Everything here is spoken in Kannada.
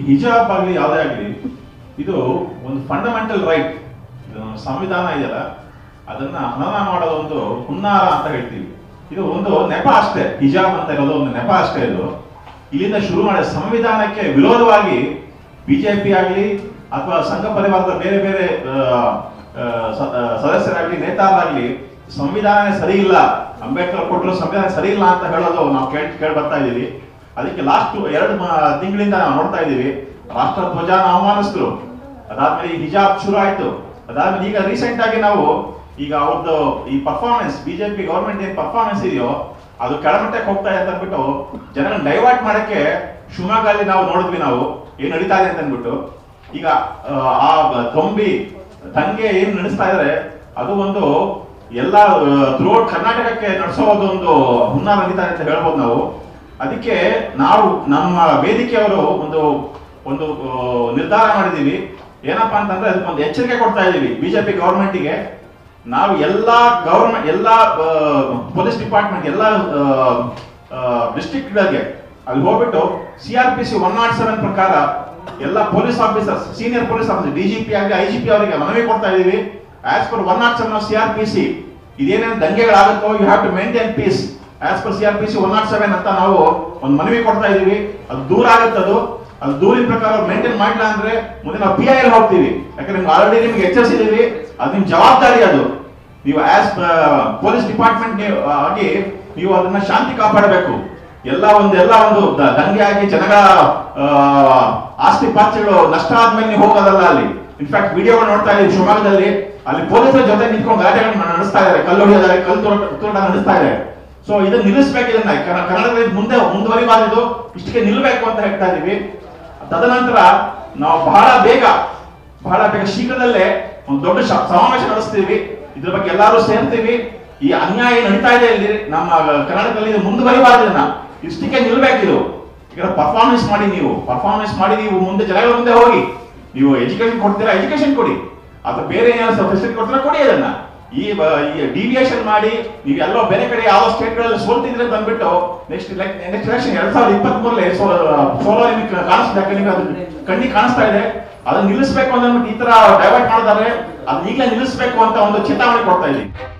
ಹಿಜಾಬ್ ಆಗಲಿ ಯಾವುದೇ ಆಗಲಿ ಇದು ಒಂದು ಫಂಡಮೆಂಟಲ್ ರೈಟ್ ಇದು ನಮ್ಮ ಸಂವಿಧಾನ ಇದೆಯಲ್ಲ ಅದನ್ನ ಹನನ ಮಾಡೋದು ಒಂದು ಹುನ್ನಾರ ಅಂತ ಹೇಳ್ತೀವಿ ಇದು ಒಂದು ನೆಪ ಅಷ್ಟೇ ಹಿಜಾಬ್ ಅಂತ ಇರೋದು ಒಂದು ನೆಪ ಅಷ್ಟೇ ಇದು ಇಲ್ಲಿಂದ ಶುರು ಮಾಡಿ ಸಂವಿಧಾನಕ್ಕೆ ವಿರೋಧವಾಗಿ ಬಿಜೆಪಿ ಆಗಲಿ ಅಥವಾ ಸಂಘ ಪರಿವಾರದ ಬೇರೆ ಬೇರೆ ಆ, ಆ, ಸ- ಆ, ಸದಸ್ಯರಾಗ್ಲಿ ನೇತಾರರಾಗ್ಲಿ ಸಂವಿಧಾನ ಸರಿ ಇಲ್ಲ ಅಂಬೇಡ್ಕರ್ ಕೊಟ್ಟರು ಸಂವಿಧಾನ ಸರಿ ಇಲ್ಲ ಅಂತ ಹೇಳೋದು ನಾವು ಕೇಳ್ ಕೇಳಿ ಬರ್ತಾ ಇದೀವಿ ಅದಕ್ಕೆ ಲಾಸ್ಟ್ ಎರಡು ಮ- ತಿಂಗಳಿಂದ ನಾವು ನೋಡ್ತಾ ಇದೀವಿ ರಾಷ್ಟ್ರ ಧ್ವಜನ ಅವಮಾನಿಸಿದ್ರು ಅದಾದ್ಮೇಲೆ ಈ ಹಿಜಾಬ್ ಶುರು ಆಯ್ತು ಅದಾದ್ಮೇಲೆ ಈಗ ರೀಸೆಂಟ್ ಆಗಿ ನಾವು ಈಗ ಅವ್ರದ್ದು ಈ ಪರ್ಫಾರ್ಮೆನ್ಸ್ ಬಿಜೆಪಿ ಗೌರ್ಮೆಂಟ್ ಏನ್ ಪರ್ಫಾರ್ಮೆನ್ಸ್ ಇದೆಯೋ ಅದು ಕೆಳಮಟ್ಟಕ್ಕೆ ಹೋಗ್ತಾ ಇದೆ ಅಂತ ಅಂದ್ಬಿಟ್ಟು ಜನಗಳನ್ನ ಡೈವರ್ಟ್ ಮಾಡಕ್ಕೆ ಶಿವಮೊಗ್ಗಲ್ಲಿ ನಾವು ನೋಡಿದ್ವಿ ನಾವು ಏನ್ ನಡೀತಾ ಇದೆ ಅಂತ ಅಂದ್ಬಿಟ್ಟು ಈಗ ಆ, ಆ ಬ- ಗೊಂಬಿ ದಂಗೆ ಏನ್ ನಡೆಸ್ತಾ ಇದಾರೆ ಅದು ಒಂದು ಎಲ್ಲ ಥ್ರೂಔಟ್ ಕರ್ನಾಟಕಕ್ಕೆ ನಡೆಸೋದು ಒಂದು ಹುನ್ನಾರ ನಡೀತಾ ಇದೆ ಅಂತ ಹೇಳ್ಬೋದು ನಾವು ಅದಕ್ಕೆ ನಾವು ನಮ್ಮ ವೇದಿಕೆಯವರು ಒಂದು ಒಂದು ಆ, ನಿರ್ಧಾರ ಮಾಡಿದೀವಿ ಏನಪ್ಪಾ ಅಂತಂದ್ರೆ ಅದಕ್ಕೊಂದು ಎಚ್ಚರಿಕೆ ಕೊಡ್ತಾ ಇದೀವಿ ಬಿಜೆಪಿ ಗವರ್ಮೆಂಟಿಗೆ ನಾವು ಎಲ್ಲಾ ಗವರ್ಮೆಂಟ್ ಎಲ್ಲಾ ಪೊಲೀಸ್ ಡಿಪಾರ್ಟ್ಮೆಂಟ್ ಎಲ್ಲ ಡಿಸ್ಟ್ರಿಕ್ಟ್ಗಳಿಗೆ ಅಲ್ಲಿ ಹೋಗ್ಬಿಟ್ಟು C R P C one not seven ಪ್ರಕಾರ ಎಲ್ಲ police officers senior police officer DGP ಆಗಲಿ ಐ ಜಿ ಪಿ ಅವರಿಗೆ ಮನವಿ ಕೊಡ್ತಾ ಇದೀವಿ as per one not seven C R P C ಇದೇನೇನು ದಂಗೆಗಳಾಗುತ್ತೋ you have to maintain peace as per C R P C one not seven ಅಂತ ನಾವು ಒಂದು ಮನವಿ ಕೊಡ್ತಾ ಇದೀವಿ ಅದು ದೂರ ಆಗುತ್ತದು ಅದು ದೂರಿನ ಪ್ರಕಾರ ಮೇಂಟೈನ್ ಮಾಡಿಲ್ಲ ಅಂದ್ರೆ ಮುಂದೆ ನಾವು ಪಿ ಐ ಎಲ್ ಹೋಗ್ತೀವಿ ಯಾಕಂದ್ರೆ ನಿಮ್ಗೆ ಆಲ್ರೆಡಿ ನಿಮ್ಗೆ ಎಚ್ಚರಿಸಿದೀವಿ ಅದು ನಿಮ್ ಜವಾಬ್ದಾರಿ ಅದು ನೀವು ಆಸ್ ಪೊಲೀಸ್ ಡಿಪಾರ್ಟ್ಮೆಂಟ್ ಆಗಿ ನೀವು ಅದನ್ನ ಶಾಂತಿ ಕಾಪಾಡಬೇಕು ಎಲ್ಲ ಒಂದು ಎಲ್ಲ ಒಂದು ದ- ದಂಗೆ ಆಗಿ ಜನಗಳ ಆ, ಆಸ್ತಿ ಪಾಸ್ತಿಗಳು ನಷ್ಟ ಆದ್ಮೇಲೆ ನೀವು ಹೋಗೋದಲ್ಲ ಅಲ್ಲಿ ಇನ್ಫ್ಯಾಕ್ಟ್ ವಿಡಿಯೋಗಳು ನೋಡ್ತಾ ಇದ್ದೀವಿ ಶಿವಮೊಗ್ಗದಲ್ಲಿ ಅಲ್ಲಿ ಪೊಲೀಸರ ಜೊತೆ ನಿಂತ್ಕೊಂಡು ಗಲಾಟೆಗಳನ್ನ ನಡೆಸ್ತಾ ಇದ್ದಾರೆ ಕಲ್ಲು ಹೊಡೆಯೋದಾರೆ ಕಲ್ಲು ತೋಟ ತೋಟ ನಡೆಸ್ತಾ ಇದ್ದಾರೆ ಸೊ ಇದನ್ನ ನಿಲ್ಲಿಸ್ಬೇಕು ಇದನ್ನ ಕನ್ನ- ಕನ್ನಡದಲ್ಲಿ ಮುಂದೆ ಮುಂದುವರಿಬಾರದು ಇಷ್ಟಕ್ಕೆ ನಿಲ್ಬೇಕು ಅಂತ ಹೇಳ್ತಾ ಇದೀವಿ ತದನಂತರ ನಾವು ಬಹಳ ಬೇಗ ಬಹಳ ಬೇಗ ಶೀಘ್ರದಲ್ಲೇ ಒಂದು ದೊಡ್ಡ ಶ- ಸಮಾವೇಶ ನಡೆಸ್ತೀವಿ ಇದ್ರ ಬಗ್ಗೆ ಎಲ್ಲರೂ ಸೇರ್ತೀವಿ ಈ ಅನ್ಯಾಯ ಏನ್ ನಡೀತಾ ಇದೆ ಇಲ್ಲಿ ನಮ್ಮ ಕರ್ನಾಟಕದಲ್ಲಿ ಇದು ಮುಂದುವರಿಬಾರ್ದು ಇದನ್ನ ಇಷ್ಟಕ್ಕೆ ನಿಲ್ಬೇಕಿದು ಈಗ ಪರ್ಫಾರ್ಮೆನ್ಸ್ ಮಾಡಿ ನೀವು ಪರ್ಫಾರ್ಮೆನ್ಸ್ ಮಾಡಿ ನೀವು ಮುಂದೆ ಜನಗಳ ಮುಂದೆ ಹೋಗಿ ನೀವು ಎಜುಕೇಶನ್ ಕೊಡ್ತೀರಾ ಎಜುಕೇಶನ್ ಕೊಡಿ ಅಥವಾ ಬೇರೆ ಏನಾದ್ರು ಫೆಸಿಲಿಟಿ ಕೊಡ್ತೀರಾ ಕೊಡಿ ಅದನ್ನ ಈ ಬ- ಈ ಡಿವಿಯೇಷನ್ ಮಾಡಿ ನೀವು ಎಲ್ಲೋ ಬೇರೆ ಕಡೆ ಯಾವ ಸ್ಟೇಟ್ ಗಳಲ್ಲಿ ಸೋಲ್ತಿದ್ರೆ ಅಂತ ಅಂದ್ಬಿಟ್ಟು ನೆಕ್ಸ್ಟ್ ನೆಕ್ಸ್ಟ್ ಎಲೆಕ್ಷನ್ ಎರಡ್ ಸಾವಿರದ ಇಪ್ಪತ್ತ್ ಮೂರರಲ್ಲಿ ಸೋಲೋ ನಿಮಗೆ ಕಾಣಿಸ್ತಾ ನಿಮಗೆ ಅದು ಕಣ್ಣಿಗೆ ಕಾಣಿಸ್ತಾ ಇದೆ ಅದನ್ನ ನಿಲ್ಲಿಸಬೇಕು ಅಂತ ಅಂದ್ಬಿಟ್ಟು ಈ ತರ ಡೈವರ್ಟ್ ಮಾಡಿದ್ದಾರೆ ಅದನ್ನ ಈಗಲೇ ನಿಲ್ಲಿಸಬೇಕು ಅಂತ ಒಂದು ಚೇತಾವಣೆ ಕೊಡ್ತಾ ಇದ್ದೀವಿ